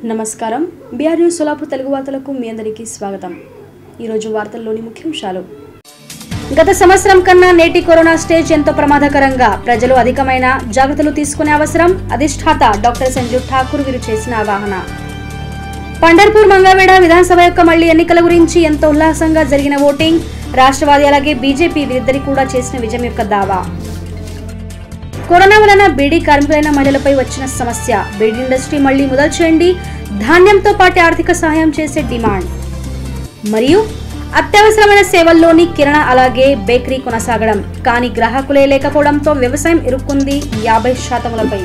నమస్కారం BR news Solapur Telugu వార్తలకు మీ అందరికీ స్వాగతం ఈరోజు వార్తల్లోని ముఖ్యాంశాలు గత సంవత్సరం కన్నా నేటి కరోనా స్టేజ్ ఎంతో ప్రమాదకరంగా ప్రజలు అధికమైన జాగ్రత్తలు తీసుకునే అవసరం అధిష్టాత డాక్టర్ సంజీవ్ ఠాకూర్ వీరు చేసిన ఆవాహన పండర్పూర్ మంగళవేడ విధానసభ యొక్క మళ్లీ ఎన్నికల గురించి ఎంతో ఉల్లాసంగా జరిగిన ఓటింగ్ రాష్ట్రవాది అలాగే బీజేపీ వీరిద్దరి కూడా చేసిన విజయం యొక్క దావా కరోనా వలన బీడీ కార్మికులైన మహిళలపై వచ్చిన సమస్య బీడీ ఇండస్ట్రీ మళ్లీ మొదలు చేయండి ధాన్యంతో పాటు ఆర్థిక సహాయం చేసే డిమాండ్ మరియు అత్యవసరమైన సేవల్లోని కిరణ అలాగే బేకరీ కొనసాగడం కానీ గ్రాహకులే లేకపోవడంతో వ్యవసాయం ఇరుక్కుంది యాభై శాతములపై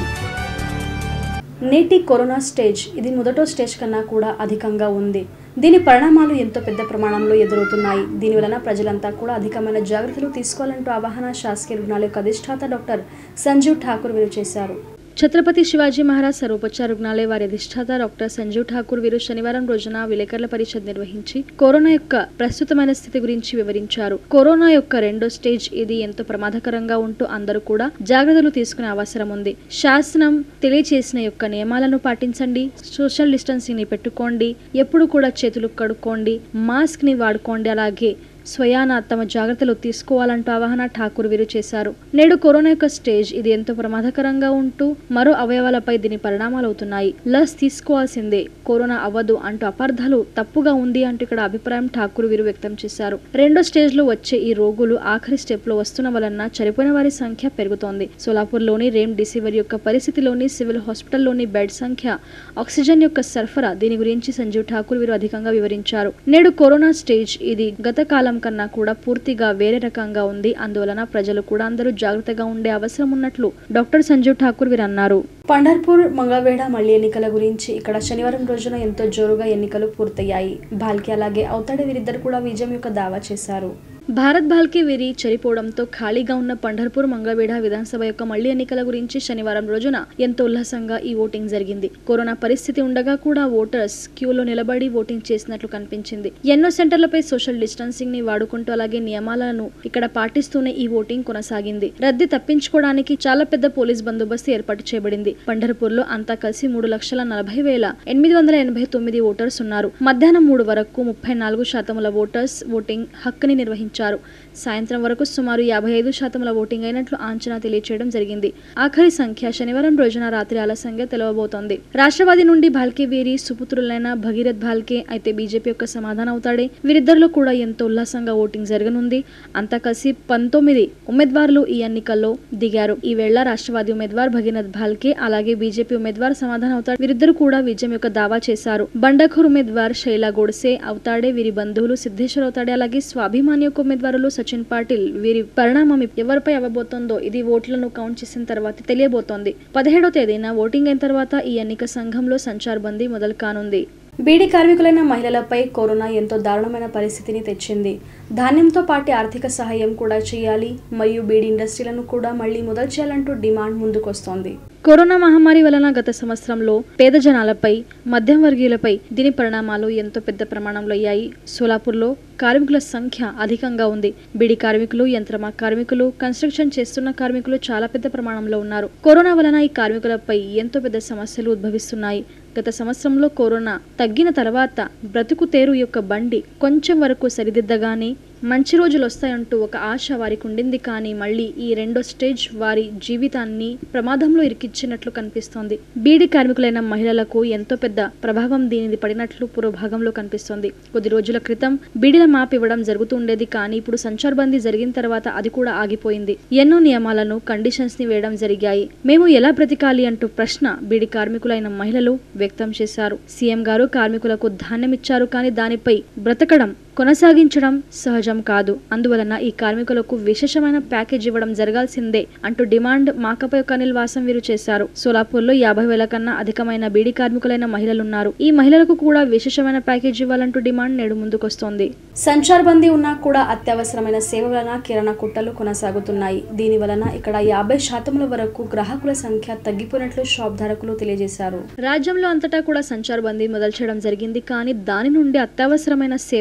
నేటి కరోనా స్టేజ్ ఇది మొదటో స్టేజ్ కన్నా కూడా అధికంగా ఉంది దీని పరిణామాలు ఎంతో పెద్ద ప్రమాణంలో ఎదురవుతున్నాయి దీని వలన ప్రజలంతా కూడా అధికమైన జాగ్రత్తలు తీసుకోవాలంటూ అవగాహన శాసకీయ రుగ్ణాల యొక్క అధిష్టాత డాక్టర్ సంజీవ్ ఠాకూర్ వీరు చేశారు ఛత్రపతి శివాజీ మహారాజ్ సర్వోపచార రుగ్ణాలయ వారి అధిష్టాత డాక్టర్ సంజీవ్ ఠాకూర్ వీరు శనివారం రోజున విలేకరుల పరిషత్ నిర్వహించి కరోనా యొక్క ప్రస్తుతమైన స్థితి గురించి వివరించారు కరోనా యొక్క రెండో స్టేజ్ ఇది ఎంతో ప్రమాదకరంగా ఉంటూ అందరూ కూడా జాగ్రత్తలు తీసుకునే అవసరం ఉంది శాసనం తెలియచేసిన యొక్క నియమాలను పాటించండి సోషల్ డిస్టెన్సింగ్ ని పెట్టుకోండి ఎప్పుడు కూడా చేతులు కడుక్కోండి మాస్క్ ని వాడుకోండి అలాగే స్వయాన తమ జాగ్రత్తలు తీసుకోవాలంటూ అవగాహన ఠాకూర్ వీరు చేశారు నేడు కరోనా యొక్క స్టేజ్ ఇది ఎంతో ప్రమాదకరంగా ఉంటూ మరో అవయవాలపై దీని పరిణామాలు అవుతున్నాయి లస్ తీసుకోవాల్సిందే కరోనా అవ్వదు అంటూ అపార్థాలు తప్పుగా ఉంది అంటూ ఇక్కడ అభిప్రాయం ఠాకూర్ వీరు వ్యక్తం చేశారు రెండో స్టేజ్ లో వచ్చే ఈ రోగులు ఆఖరి స్టెప్ లో వస్తున్న వలన చనిపోయిన వారి సంఖ్య పెరుగుతోంది సోలాపూర్ లోని రేమ్ డిసివర్ యొక్క పరిస్థితిలోని సివిల్ హాస్పిటల్లోని బెడ్ సంఖ్య ఆక్సిజన్ యొక్క సరఫరా దీని గురించి సంజీవ్ ఠాకూర్ వీరు అధికంగా వివరించారు నేడు కరోనా స్టేజ్ ఇది గత కాలం కన్నా కూడా పూర్తిగా వేరే రకంగా ఉంది అందువలన ప్రజలు కూడా అందరూ జాగ్రత్తగా ఉండే అవసరం ఉన్నట్లు డాక్టర్ సంజీవ్ ఠాకూర్ వీరు అన్నారు పండర్పూర్ మంగళవేడ మళ్లీ ఎన్నికల గురించి ఇక్కడ శనివారం రోజున ఎంతో జోరుగా ఎన్నికలు పూర్తయ్యాయి భాల్కి అలాగే అవుతాడే వీరిద్దరు కూడా విజయం యొక్క దావా చేశారు భారత్ బాల్కే వీరి చనిపోవడంతో ఖాళీగా ఉన్న పంఢర్పూర్ మంగళవేఢ విధానసభ యొక్క మళ్లీ ఎన్నికల గురించి శనివారం రోజున ఎంతో ఉల్లాసంగా ఈ ఓటింగ్ జరిగింది కరోనా పరిస్థితి ఉండగా కూడా ఓటర్స్ క్యూలో నిలబడి ఓటింగ్ చేసినట్లు కనిపించింది ఎన్నో సెంటర్లపై సోషల్ డిస్టెన్సింగ్ ని వాడుకుంటూ అలాగే నియమాలను ఇక్కడ పాటిస్తూనే ఈ ఓటింగ్ కొనసాగింది రద్దీ తప్పించుకోవడానికి చాలా పెద్ద పోలీస్ బందోబస్తు ఏర్పాటు చేయబడింది పంఢర్పూర్ లో అంతా కలిసి మూడు లక్షల నలభై వేల ఎనిమిది వందల ఎనభై తొమ్మిది ఓటర్స్ ఉన్నారు మధ్యాహ్నం మూడు వరకు ముప్పై నాలుగు శాతముల ఓటర్స్ ఓటింగ్ హక్కుని నిర్వహించారు సాయంత్రం వరకు సుమారు యాభై ఐదు శాతముల ఓటింగ్ అయినట్లు అంచనా తెలియచేయడం జరిగింది ఆఖరి సంఖ్య శనివారం రోజున రాత్రి ఆలస్యంగా తెలవబోతోంది రాష్ట్రవాది నుండి భాల్కే వీరి సుపుత్రులైన భగీరథ్ భాల్కే అయితే బీజేపీ యొక్క సమాధానం అవుతాడే వీరిద్దరిలో కూడా ఎంతో ఉల్లాసంగా ఓటింగ్ జరగనుంది అంతా కలిసి పంతొమ్మిది ఉమ్మేద్వార్లు ఈ ఎన్నికల్లో దిగారు ఈ వేళ రాష్ట్రవాది ఉమ్మేద్వార్ భగీరథ్ భాల్కే అలాగే బీజేపీ ఉమ్మేద్వార్ సమాధానం అవుతాడు వీరిద్దరు కూడా విజయం యొక్క దావా చేశారు బండఖూర్ ఉమ్మేద్వార్ శైలా గోడ్సే అవుతాడే వీరి బంధువులు సిద్ధేశ్వర్ అవుతాడే అలాగే స్వాభిమాని యొక్క ఉమ్మేద్వారులు సచిన్ పాటిల్ వీరి పరిణామం ఎవరిపై అవ్వబోతోందో ఇది ఓట్లను కౌంట్ చేసిన తర్వాత తెలియబోతోంది పదిహేడో తేదీన ఓటింగ్ అయిన తర్వాత ఈ ఎన్నిక సంఘంలో సంచార్ బందీ మొదలు కానుంది బీడీ కార్మికులైన మహిళలపై కరోనా ఎంతో దారుణమైన పరిస్థితిని తెచ్చింది ధాన్యంతో పాటు ఆర్థిక సహాయం కూడా చేయాలి మరియు బీడీ ఇండస్ట్రీలను కూడా మళ్లీ మొదలు చేయాలంటూ డిమాండ్ ముందుకొస్తోంది కరోనా మహమ్మారి వలన గత సంవత్సరంలో పేద జనాలపై మధ్యం వర్గీయులపై దీని పరిణామాలు ఎంతో పెద్ద ప్రమాణంలో అయ్యాయి సోలాపూర్లో కార్మికుల సంఖ్య అధికంగా ఉంది బీడీ కార్మికులు యంత్రమా కార్మికులు కన్స్ట్రక్షన్ చేస్తున్న కార్మికులు చాలా పెద్ద ప్రమాణంలో ఉన్నారు కరోనా వలన ఈ కార్మికులపై ఎంతో పెద్ద సమస్యలు ఉద్భవిస్తున్నాయి గత సంవత్సరంలో కరోనా తగ్గిన తర్వాత బ్రతుకు తేరు యొక్క బండి కొంచెం వరకు సరిదిద్దగానే మంచి రోజులు వస్తాయంటూ ఒక ఆశ వారికి ఉండింది కానీ మళ్ళీ ఈ రెండో స్టేజ్ వారి జీవితాన్ని ప్రమాదంలో ఇరికిచ్చినట్లు కనిపిస్తోంది బీడీ కార్మికులైన మహిళలకు ఎంతో పెద్ద ప్రభావం దీనిది పడినట్లు పూర్వభాగంలో కనిపిస్తోంది కొద్ది రోజుల క్రితం బీడీల మాప్ ఇవ్వడం జరుగుతూ ఉండేది కానీ ఇప్పుడు సంచార్ బందీ జరిగిన తర్వాత అది కూడా ఆగిపోయింది ఎన్నో నియమాలను కండిషన్స్ ని వేయడం జరిగాయి మేము ఎలా బ్రతికాలి అంటూ ప్రశ్న బీడీ కార్మికులైన మహిళలు వ్యక్తం చేశారు సీఎం గారు కార్మికులకు ధాన్యం ఇచ్చారు కానీ దానిపై బ్రతకడం కొనసాగించడం సహజం కాదు అందువలన ఈ కార్మికులకు విశేషమైన ప్యాకేజ్ ఇవ్వడం జరగాల్సిందే అంటూ డిమాండ్ మాకపై ఒక అనిల్ వాసం వీరు చేశారు సోలాపూర్లో యాభై వేల కన్నా అధికమైన బీడీ కార్మికులైన మహిళలున్నారు ఈ మహిళలకు కూడా విశేషమైన ప్యాకేజ్ ఇవ్వాలంటూ డిమాండ్ నేడు ముందుకొస్తోంది సంచార్ బందీ ఉన్నా కూడా అత్యవసరమైన సేవ వలన కిరణ కుట్టలు కొనసాగుతున్నాయి దీని వలన ఇక్కడ యాభై శాతముల వరకు గ్రాహకుల సంఖ్య తగ్గిపోయినట్లు షాప్ ధారకులు తెలియజేశారు రాజ్యంలో అంతటా కూడా సంచార్ బందీ మొదలు చేయడం జరిగింది కానీ దాని నుండి అత్యవసరమైన సేవలకు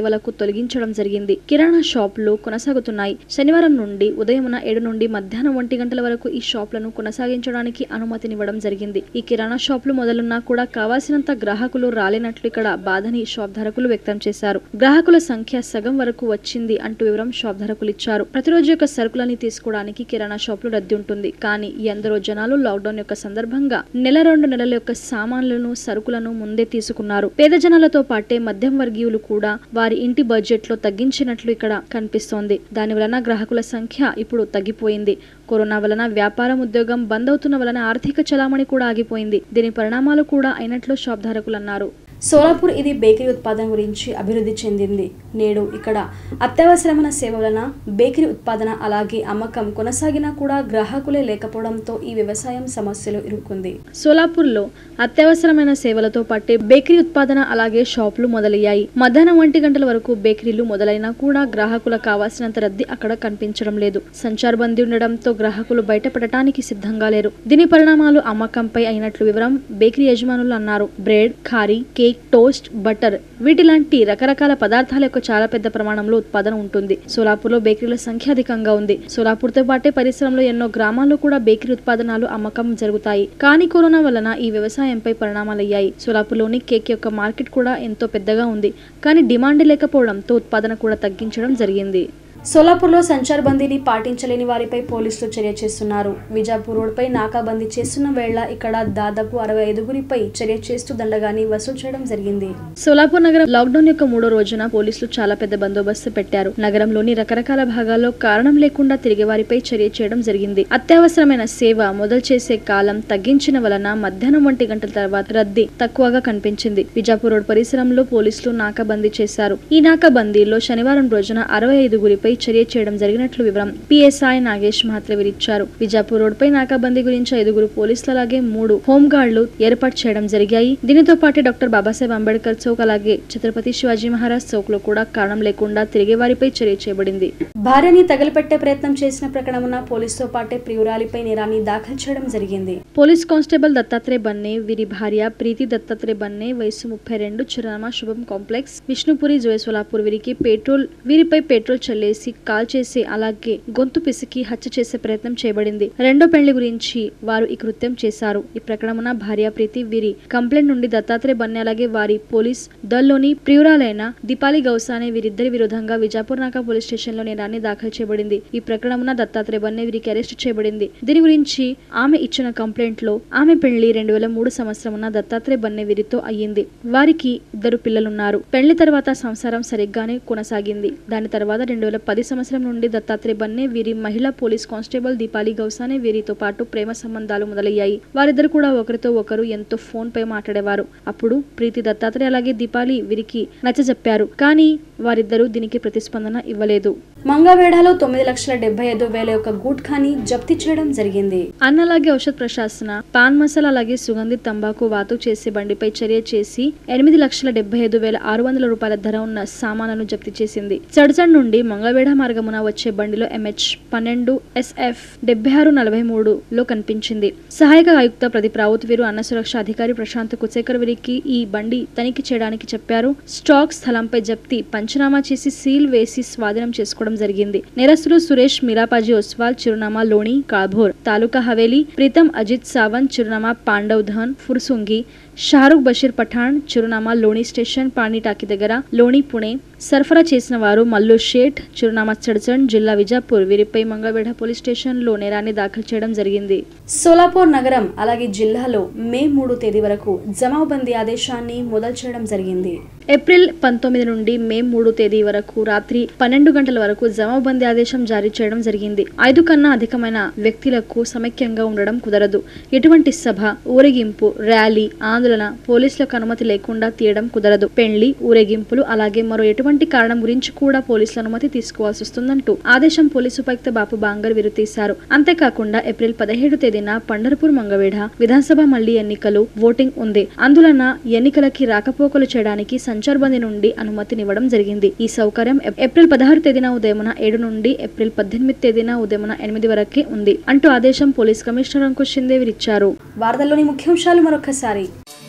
తొలగించడం జరిగింది కిరాణా షాపులు కొనసాగుతున్నాయి శనివారం నుండి ఉదయమున ఏడు నుండి మధ్యాహ్నం ఒంటి గంటల వరకు ఈ షాపులను కొనసాగించడానికి అనుమతినివ్వడం జరిగింది ఈ కిరాణా షాపులు మొదలున్నా కూడా కావాల్సినంత గ్రాహకులు రాలేనట్లు ఇక్కడ బాధని షాప్ ధారకులు వ్యక్తం చేశారు గ్రాహకుల సంఖ్య సగం వరకు వచ్చింది అంటూ వివరం షాప్ ధారకులు ఇచ్చారు ప్రతిరోజు యొక్క సరుకులని తీసుకోవడానికి కిరాణా షాపులు రద్దీ ఉంటుంది కానీ ఎందరో జనాలు లాక్డౌన్ యొక్క సందర్భంగా నెల రెండు నెలల యొక్క సామాన్లను సరుకులను ముందే తీసుకున్నారు పేద జనాలతో పాటే మధ్యం వర్గీయులు కూడా వారి ఇంటి బడ్జెట్ లో తగ్గించినట్లు ఇక్కడ కనిపిస్తోంది దాని వలన గ్రాహకుల సంఖ్య ఇప్పుడు తగ్గిపోయింది కరోనా వలన వ్యాపారం ఉద్యోగం బంద్ అవుతున్న వలన ఆర్థిక చలామణి కూడా ఆగిపోయింది దీని పరిణామాలు కూడా అయినట్లు షాప్ ధారకులు అన్నారు సోలాపూర్ ఇది బేకరీ ఉత్పాదన గురించి అభివృద్ధి చెందింది నేడు ఇక్కడ అత్యవసరమైన సేవలన బేకరీ ఉత్పాదన అలాగే అమ్మకం కొనసాగినా కూడా గ్రాహకులే లేకపోవడంతో ఈ వ్యవసాయం సమస్యలు ఇరుక్కుంది సోలాపూర్లో అత్యవసరమైన సేవలతో పాటే బేకరీ ఉత్పాదన అలాగే షాపులు మొదలయ్యాయి మధ్యాహ్నం ఒంటి గంటల వరకు బేకరీలు మొదలైనా కూడా గ్రాహకుల కావాల్సినంత రద్దీ అక్కడ కనిపించడం లేదు సంచారబందీ ఉండడంతో గ్రాహకులు బయటపడటానికి సిద్ధంగా లేరు దీని పరిణామాలు అమ్మకంపై అయినట్లు వివరం బేకరీ యజమానులు అన్నారు bread khari cake toast butter వీటి లాంటి రకరకాల పదార్థాల యొక్క చాలా పెద్ద ప్రమాణంలో ఉత్పాదన ఉంటుంది సోలాపూర్లో బేకరీల సంఖ్య అధికంగా ఉంది సోలాపూర్తో పాటే పరిసరంలో ఎన్నో గ్రామాల్లో కూడా బేకరీ ఉత్పాదనాలు అమ్మకం జరుగుతాయి కానీ కరోనా వలన ఈ వ్యవసాయంపై పరిణామాలయ్యాయి సోలాపూర్లోని కేక్ యొక్క మార్కెట్ కూడా ఎంతో పెద్దగా ఉంది కానీ డిమాండ్ లేకపోవడంతో ఉత్పాదన కూడా తగ్గించడం జరిగింది సోలాపూర్లో సంచారబందీని పాటించలేని వారిపై పోలీసులు చర్య చేస్తున్నారు విజాపూర్ రోడ్పై నాకాబందీ చేస్తున్న వేళ ఇక్కడ దాదాపు అరవై ఐదుగురిపై చర్య చేస్తూ దండగాని వసూలు చేయడం జరిగింది సోలాపూర్ నగరం లాక్డౌన్ యొక్క మూడో రోజున పోలీసులు చాలా పెద్ద బందోబస్తు పెట్టారు నగరంలోని రకరకాల భాగాల్లో కారణం లేకుండా తిరిగే వారిపై చర్య చేయడం జరిగింది అత్యవసరమైన సేవ మొదలు చేసే కాలం తగ్గించిన వలన మధ్యాహ్నం ఒంటి గంటల తర్వాత రద్దీ తక్కువగా కనిపించింది విజాపూర్ రోడ్ పరిసరంలో పోలీసులు నాకాబందీ చేశారు ఈ నాకాబందీలో శనివారం రోజున అరవై ఐదుగురిపై చర్య చేయడం జరిగినట్లు వివరం పిఎస్ఐ నాగేష్ మహాత్రే వివరించారు విజాపూర్ రోడ్ పై నాకాబందీ గురించి ఐదుగురు పోలీసులు అలాగే మూడు హోంగార్డులు ఏర్పాటు చేయడం జరిగాయి దీనితో పాటు డాక్టర్ బాబాసాహెబ్ అంబేద్కర్ చౌక్ అలాగే ఛత్రపతి శివాజీ మహారాజ్ చౌక్ లో కూడా కారణం లేకుండా తిరిగే వారిపై చర్య చేయబడింది భార్యని తగలపెట్టే ప్రయత్నం చేసిన ప్రకటన పోలీసుతో పాటే ప్రియురాలిపై నేరాన్ని దాఖలు చేయడం జరిగింది పోలీస్ కానిస్టేబుల్ దత్తాత్రేయ బన్నే వీరి భార్య ప్రీతి దత్తాత్రేయ బన్నే వయసు ముప్పై రెండు చిరునామా శుభం కాంప్లెక్స్ విష్ణుపురి జోయసోలాపూర్ వీరికి పెట్రోల్ వీరిపై పెట్రోల్ చల్లేసి కాల్ చేసి అలాగే గొంతు పిసికి హత్య చేసే ప్రయత్నం చేయబడింది రెండో పెళ్లి గురించి వారు ఈ కృత్యం చేశారు ఈ ప్రకటన భార్య ప్రీతి వీరి కంప్లైంట్ నుండి దత్తాత్రేయ బన్నే అలాగే వారి పోలీస్ దల్లోని ప్రియురాలైన దీపాలి గౌసానే వీరిద్దరి విరుద్ధంగా విజాపూర్ నాకా పోలీస్ స్టేషన్ లో నేరాన్ని దాఖలు చేయబడింది ఈ ప్రకటన దత్తాత్రేయ బన్నే వీరికి అరెస్ట్ చేయబడింది దీని గురించి ఆమె ఇచ్చిన కంప్లైంట్ లో ఆమె పెళ్లి రెండు వేల మూడు సంవత్సరమున దత్తాత్రేయ బన్నే వీరితో అయ్యింది వారికి ఇద్దరు పిల్లలున్నారు పెళ్లి తర్వాత సంసారం సరిగ్గానే కొనసాగింది దాని తర్వాత రెండు వేల పది సంవత్సరం నుండి దత్తాత్రేయ బన్నే వీరి మహిళా పోలీస్ కానిస్టేబుల్ దీపాలి గౌసానే వీరితో పాటు ప్రేమ సంబంధాలు మొదలయ్యాయి వారిద్దరు కూడా ఒకరితో ఒకరు ఎంతో ఫోన్ పై మాట్లాడేవారు అప్పుడు ప్రీతి దత్తాత్రేయ అలాగే దీపాలి వీరికి నచ్చజెప్పారు కానీ వారిద్దరూ దీనికి ప్రతిస్పందన ఇవ్వలేదు మంగవేడాలో తొమ్మిది లక్షల డెబ్బై ఐదు వేల యొక్క గూట్ఖాని జప్తీ చేయడం జరిగింది అన్నలాగే ఔషధ ప్రశాసన పాన్ మసాలా అలాగే సుగంధి తంబాకు వాతు చేసే బండిపై చర్య చేసి ఎనిమిది లక్షల డెబ్బై ఐదు వేల ఆరు వందల రూపాయల ధర ఉన్న సామాన్లను జప్తీ చేసింది చడ్చడ్ నుండి మంగళవేడ మార్గమున వచ్చే బండిలో ఎంహెచ్ పన్నెండు ఎస్ఎఫ్ డెబ్బై ఆరు నలభై మూడు లో కనిపించింది సహాయక ఆయుక్త ప్రదీప్ రావుత్ వీరు అన్న సురక్ష అధికారి ప్రశాంత్ కుచేకర్ వీరికి ఈ బండి తనిఖీ చేయడానికి చెప్పారు స్టాక్ స్థలంపై జప్తి పంచనామా చేసి సీల్ వేసి స్వాధీనం చేసుకోవడం జరిగింది నేరస్తులు సురేష్ మిరాపాజీ ఒస్వాల్ చిరునామా లోణి కాల్భోర్ తాలూకా హవేలీ ప్రీతం అజిత్ సావంత్ చిరునామా పాండవ్ ధన్ ఫుర్సుంగి షారుఖ్ బషీర్ పఠాణ్ చిరునామా లోణి స్టేషన్ పాణిటాకి దగ్గర లోణి పుణే సరఫరా చేసిన వారు మల్లు షేట్ చిరునామా చడ్చండ్ జిల్లా విజాపూర్ వీరిపై మంగళవేఢ పోలీస్ స్టేషన్ లో నేరాన్ని దాఖలు చేయడం జరిగింది సోలాపూర్ నగరం అలాగే జిల్లాలో మే మూడు తేదీ వరకు జమాబందీ ఆదేశాన్ని మొదలు చేయడం జరిగింది ఏప్రిల్ పంతొమ్మిది నుండి మే మూడు తేదీ వరకు రాత్రి పన్నెండు గంటల వరకు జమాబందీ ఆదేశం జారీ చేయడం జరిగింది ఐదు కన్నా అధికమైన వ్యక్తులకు సమైక్యంగా ఉండడం కుదరదు ఎటువంటి సభ ఊరేగింపు ర్యాలీ ఆందోళన పోలీసులకు అనుమతి లేకుండా తీయడం కుదరదు పెళ్లి ఊరేగింపులు అలాగే మరో ఎటువంటి కారణం గురించి కూడా పోలీసుల అనుమతి తీసుకోవాల్సి వస్తుందంటూ ఆదేశం పోలీసు ఉపాయుక్త బాపు బాంగర్ వీరు తీశారు అంతేకాకుండా ఏప్రిల్ పదిహేడు తేదీన పండర్పూర్ మంగవేఢ విధానసభ మళ్లీ ఎన్నికలు ఓటింగ్ ఉంది అందువలన ఎన్నికలకి రాకపోకలు చేయడానికి సంచార్బందీ నుండి అనుమతినివ్వడం జరిగింది ఈ సౌకర్యం ఏప్- ఏప్రిల్ పదహారు తేదీన ఉదయమున ఏడు నుండి ఏప్రిల్ పద్దెనిమిది తేదీన ఉదయమున ఎనిమిది వరకే ఉంది అంటూ ఆదేశం పోలీస్ కమిషనర్ అంకుష్ షిందే వీరిచ్చారు వార్తల్లోని ముఖ్యాంశాలు మరొకసారి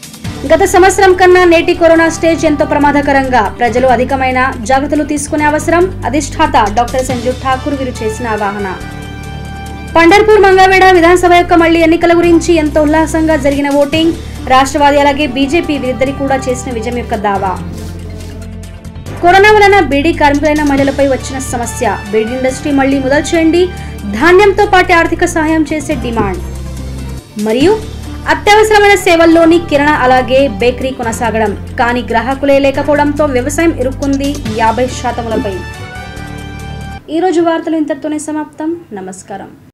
గత సంవత్సరం కన్నా నేటి కరోనా స్టేజ్ ఎంతో ప్రమాదకరంగా ప్రజలు అధికమైన జాగ్రత్తలు తీసుకునే అవసరం అధిష్టాత డాక్టర్ సంజు ఠాకూర్ వీరు చేసిన అవగాహన పండర్పూర్ మంగళవేడ విధానసభ యొక్క మళ్లీ ఎన్నికల గురించి ఎంతో ఉల్లాసంగా జరిగిన ఓటింగ్ రాష్ట్రవాది అలాగే బీజేపీ వీరిద్దరి కూడా చేసిన విజయం యొక్క దావా కరోనా వలన బీడీ కార్మికులైన మహిళలపై వచ్చిన సమస్య బీడీ ఇండస్ట్రీ మళ్లీ మొదలు చేయండి ధాన్యంతో పాటు ఆర్థిక సహాయం చేసే డిమాండ్ మరియు అత్యవసరమైన సేవల్లోని కిరణ అలాగే బేకరీ కొనసాగడం కానీ గ్రాహకులే లేకపోవడంతో వ్యవసాయం ఇరుక్కుంది యాభై శాతములపై ఈరోజు వార్తలు ఇంతటితోనే సమాప్తం నమస్కారం